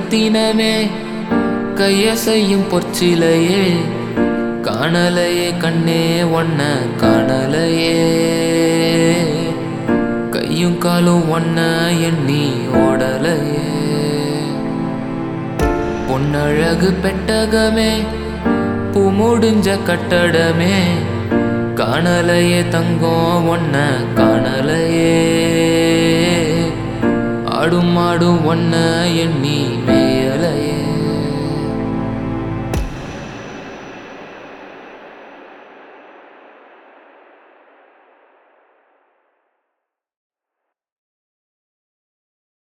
ரத்தினமே கையசையும் பொற்சிலையே காணலையே கண்ணே ஒன்ன காணலையே கையும் காலும் ஒன்ன எண்ணி ஓடலையே பொன்னழகு பெட்டகமே பூ முடிஞ்ச கட்டடமே காணலையே தங்கம் ஒன்ன காணலையே ஆடும் ஆடும் ஒன்ன எண்ணி மே